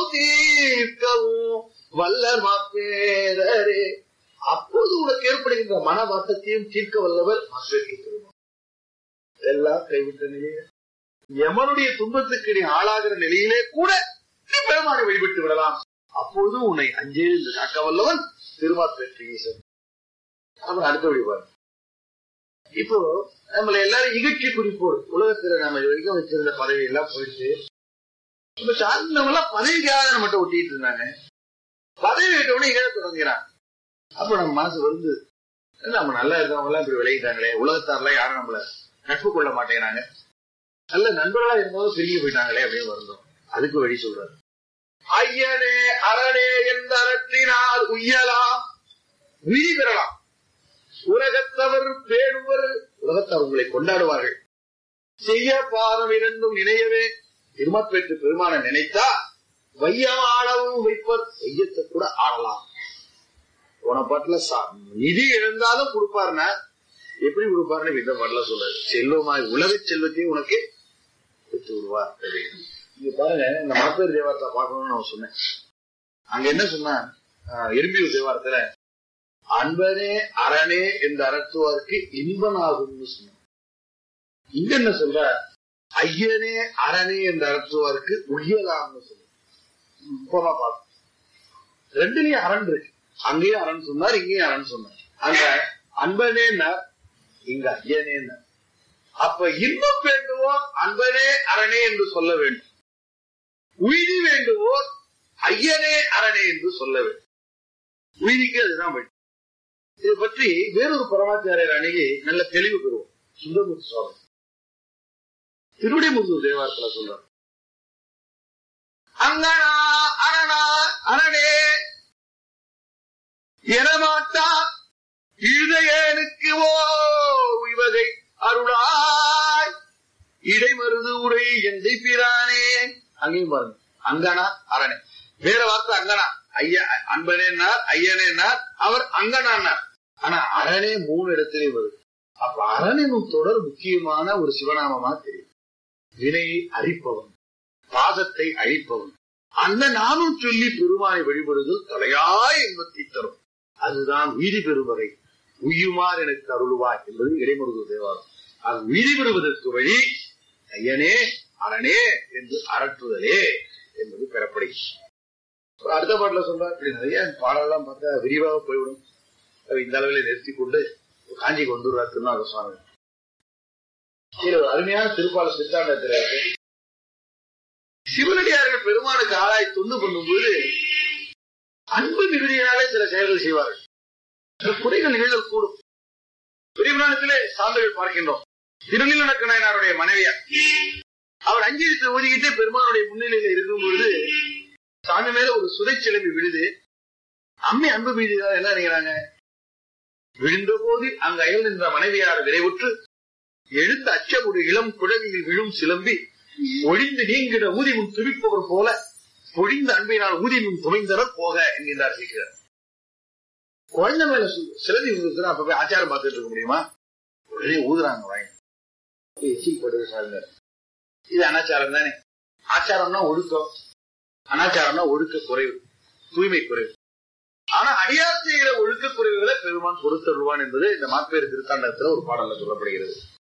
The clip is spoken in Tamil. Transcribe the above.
தீர்க்கவும் வல்லர் மாப்பேரரே அப்போது உனக்கு ஏற்படுகின்ற மன வாட்டத்தையும் தீர்க்க வல்லவர் மாப்பேருக்கு பெருமான் எல்லாம் கைவிட்ட நிலையில யமனுடைய துன்பத்துக்கு நீ ஆளாகிற நிலையிலே கூட நீ பெருமானை வழிபட்டு விடலாம் அப்போது உன்னை அஞ்சே என்று காக்க வல்லவன் திருமாப்பேற்று ஈசன் அப்புறம் அடுத்த வழிபாடு இப்போ நம்மள எல்லாரும் இகழ்ச்சி குறிப்போடு உலகத்துல நம்ம இது வரைக்கும் வச்சிருந்த பதவி எல்லாம் போயிட்டு இப்ப சார்ந்தவங்க எல்லாம் பதவிக்காக நம்மகிட்ட ஒட்டிட்டு இருந்தாங்க பதவி விட்டவனே இகழ தொடங்குறான் அப்ப நம்ம மனசு வந்து நம்ம நல்லா இருக்கவங்க எல்லாம் இப்படி விளையிட்டாங்களே உலகத்தாரெல்லாம் யாரும் நம்மள நட்பு கொள்ள மாட்டேங்கிறாங்க நல்ல நண்பர்களா இருந்தவங்க பிரிஞ்சு போயிட்டாங்களே அப்படின்னு வருந்தோம் அதுக்கு வழி சொல்றாரு ஐயனே அரணே என்ற அறத்தினால் உய்யலாம் விதி பெறலாம் உலகத்தவர் பேணுவர் உலகத்தவர் உங்களை கொண்டாடுவார்கள் செய்ய பாதம் இரண்டும் நினையவே திருமப்பெற்று பெருமான நினைத்தா வையம் ஆளவும் வைப்பர் செய்யத்தை கூட ஆளலாம் போன பாட்டுல சா- நிதி இழந்தாலும் கொடுப்பாருன்னா எப்படி கொடுப்பாருன்னு இந்த பாட்டுல சொல்றாரு செல்வமாய் உலக செல்வத்தையும் உனக்கு கொடுத்து விடுவார் அப்படின்னு. இங்க பாருங்க இந்த மணப்பேர் தேவாரத்தை பார்க்கணும்னு நான் சொன்னேன் அங்க என்ன சொன்னா ஆஹ், எறும்பியூர் தேவாரத்துல அன்பனே அரணே என்று அறத்துவாருக்கு இன்பனாகும்னு சொன்னார் இங்க என்ன சொல்ற ஐயனே அரணே என்று அறத்துவாருக்கு உயலாம்னு சொல்ற இப்பமா பார்ப்போம் ரெண்டுலயும் அரண் இருக்கு அங்கேயும் அரண் சொன்னார் இங்கேயும் அரண் சொன்னார் அங்க அன்பனேன்னா இங்க ஐயனேன்னா அப்ப இன்பம் வேண்டுவோர் அன்பனே அரணே என்று சொல்ல வேண்டும் உய்தி வேண்டுவோர் ஐயனே அரணே என்று சொல்ல வேண்டும் உய்திக்கு அதுதான் வழி இதை பற்றி வேறொரு பரமாச்சாரியர் அணுகி நல்ல தெளிவு பெறுவோம் சுந்தரமூர்த்தி சுவாமி திருவிடைமுருகர் தேவாரத்துல சொல்றார் அங்கனா அரணா அரணே எனமாட்டா இருதயனுக்கு ஓ இவகை அருளாய் இடைமருது உரை எந்தை பிரானே அங்கேயும் பாருங்க அங்கனா அரணே வேற வார்த்தை அங்கனா ஐயா அன்பனேன்னார் ஐயனேன்னார் அவர் அங்கனான்னார் ஆனா அரணே மூணு இடத்திலே வருது அப்ப அரணினும் தொடர் முக்கியமான ஒரு சிவநாமமா தெரியும் வினையை அழிப்பவன் பாதத்தை அழிப்பவன் அந்த நாமும் சொல்லி பெருமானை வழிபடுதல் தலையாய் இன்பத்தை தரும் அதுதான் வீதி பெறுவதை உய்யுமாறு எனக்கு அருள்வாய் என்பது இடைமுருகு தேவாரம் அது வீதி பெறுவதற்கு வழி ஐயனே அரணே என்று அரட்டுதலே என்பது பெறப்படை அடுத்த பாட்டுல சொல்றா இப்படி நிறைய பாடலாம் பார்த்தா விரிவாக போய்விடும் அதை இந்த அளவில் நிறுத்தி கொண்டு காஞ்சி கொண்டு வருவார் திருநாக சுவாமி இதுல ஒரு அருமையான திருப்பால சித்தாண்டத்தில் இருக்கு சிவனடியார்கள் பெருமானுக்கு ஆளாய் தொண்டு பண்ணும்போது அன்பு மிகுதியினாலே சில செயல்கள் செய்வார்கள் சில குறைகள் நிகழ்தல் கூடும் பெரியபுராணத்திலே சான்றுகள் பார்க்கின்றோம் திருநீலனக்க நாயனாருடைய மனைவியார் அவர் அஞ்சலித்து ஒதுக்கிட்டு பெருமானுடைய முன்னிலையில இருக்கும் பொழுது சாமி மேல ஒரு சுதை சிலம்பி விழுது அம்மை அன்பு மீதியார் என்ன நினைக்கிறாங்க விழுந்த போது அங்கு அயல் நின்ற மனைவியார் விரைவுற்று எழுந்த அச்சமுடு இளம் குழவியில் விழும் சிலம்பி ஒழிந்து நீங்கிட ஊதிமுன் துடிப்பவர் போல பொழிந்த அன்பினால் ஊதிமுன் துமைந்தனர் போக என்கின்றார் சீக்கிரம் குழந்தை மேல சு- சிலந்தி விழுந்துச்சுன்னா அப்ப போய் ஆச்சாரம் பார்த்துட்டு இருக்க முடியுமா உடனே ஊதுறாங்க வாங்க எச்சில் படுது சாருங்க இது அனாச்சாரம் தானே ஆச்சாரம்னா ஒழுக்கம் அனாச்சாரம்னா ஒழுக்க குறைவு தூய்மை குறைவு ஆனா அடியார் செய்கிற ஒழுக்க குறைவுகளை பெருமான் பொறுத்தருவான் என்பது இந்த மாப்பேறு திருத்தாண்டத்துல ஒரு பாடல்ல சொல்லப்படுகிறது